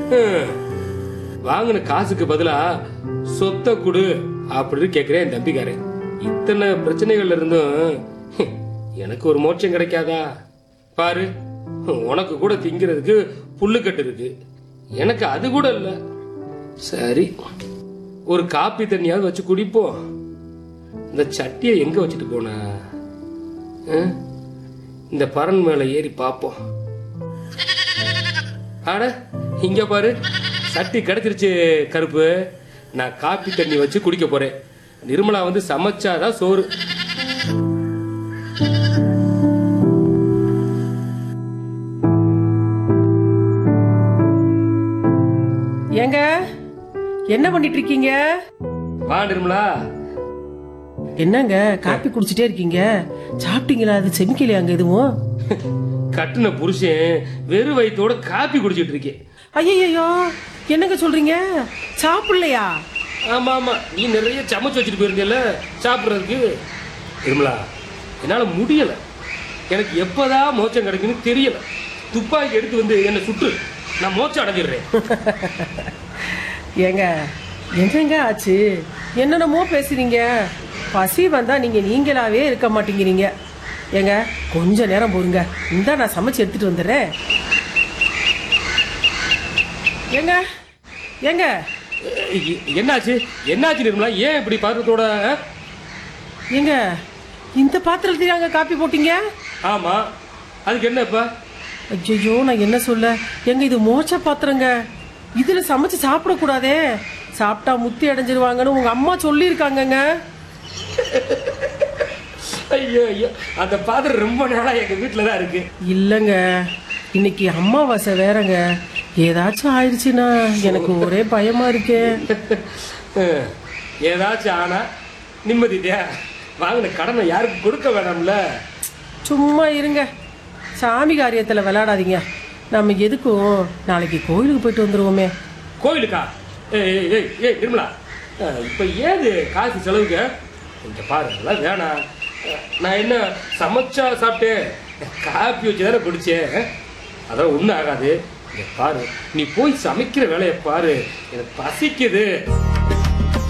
ஹம். வாங்கின காசுக்கு பதிலா சொத்தை கொடு அப்படின்னு கேக்குறேன் என் தம்பிக்காரன் இத்தனை பிரச்சனைகள்ல இருந்தும் ஹம், எனக்கு ஒரு மோட்சம் கிடைக்காதா பாரு ஹம், உனக்கு கூட திங்கிறதுக்கு புல்லுக்கட்டு இருக்கு எனக்கு அது கூட இல்ல சரி ஒரு காப்பி தண்ணியாவது வச்சு குடிப்போம் இந்த சட்டியை எங்க வச்சுட்டு போன ஹம்? இந்த பரன் மேல ஏறி பாப்போம் அட இங்க பாரு சட்டி கிடைச்சிருச்சு கருப்பு நான் காப்பி தண்ணி வச்சு குடிக்க போறேன் நிர்மலா வந்து சமைச்சாதான் சோறு ஏங்க என்ன பண்ணிட்டு இருக்கீங்க வா நிர்மலா என்னங்க காப்பி குடிச்சிட்டே இருக்கீங்க சாப்பிட்டீங்களா அது செமிக்கலையாங்க எதுவும் கட்டுன புருஷன் வெறும் வயித்தோட காப்பி குடிச்சிட்டு இருக்கேன் ஐயோ என்னங்க சொல்றீங்க சாப்பிடலையா ஆமா ஆமா நீ நிறைய சமைச்சு வச்சுட்டு போயிருந்தல சாப்பிடுறதுக்கு நிர்மலா என்னால முடியல எனக்கு எப்பதான் மோச்சம் கிடைக்குன்னு தெரியல துப்பாக்கி எடுத்து வந்து என்னை சுட்டு நான் மோச்சம் அடைஞ்சிடுறேன் ஏங்க என்னங்க ஆச்சு என்னென்னமோ பேசுறீங்க பசி வந்தா நீங்க நீங்களாவே இருக்க மாட்டேங்கிறீங்க ஏங்க கொஞ்ச நேரம் போருங்க இந்தா நான் சமைச்சு எடுத்துட்டு வந்துடுறேன் ஏங்க ஏங்க எ- என்னாச்சு என்னாச்சு நிர்மலா ஏன் இப்படி பாத்திரத்தோட ஆ? ஏங்க இந்த பாத்திரத்தையாங்க காப்பி போட்டீங்க ஆமா அதுக்கு என்ன இப்ப ஐயோ நான் என்ன சொல்ல எங்க இது மோச்ச பாத்திரங்க இதுல சமைச்சு சாப்பிடக்கூடாதே சாப்பிட்டா முத்தி அடைஞ்சிருவாங்கன்னு உங்க அம்மா சொல்லியிருக்காங்கங்க ஐயோ ஐயோ அந்த பாத்திரம் ரொம்ப நாளா எங்க வீட்டுல தான் இருக்கு இல்லைங்க இன்னைக்கு அம்மாவாசை வேறங்க ஏதாச்சும் ஆயிடுச்சுன்னா எனக்கு ஒரே பயமா இருக்கே அஹ், ஏதாச்சும் ஆனா நிம்மதியா வாங்கின கடனை யாருக்கு கொடுக்க வேணாம்ல சும்மா இருங்க சாமி காரியத்துல விளையாடாதீங்க நம்ம எதுக்கும் நாளைக்கு கோயிலுக்கு போயிட்டு வந்துருவோமே கோயிலுக்கா ஏய் ஏய், ஏய் ஏய் நிர்மலா அஹ், இப்ப ஏது காசு செலவுக்கு கொஞ்சம் பாரு அதெல்லாம் வேணாம் அஹ், நான் என்ன சமைச்சா சாப்பிட்டேன் காப்பி வச்சு தானே குடிச்சேன் அஹ், அதெல்லாம் ஒன்றும் ஆகாது இங்க பாரு நீ போய் சமைக்கிற வேலையை பாரு எனக்கு பசிக்குது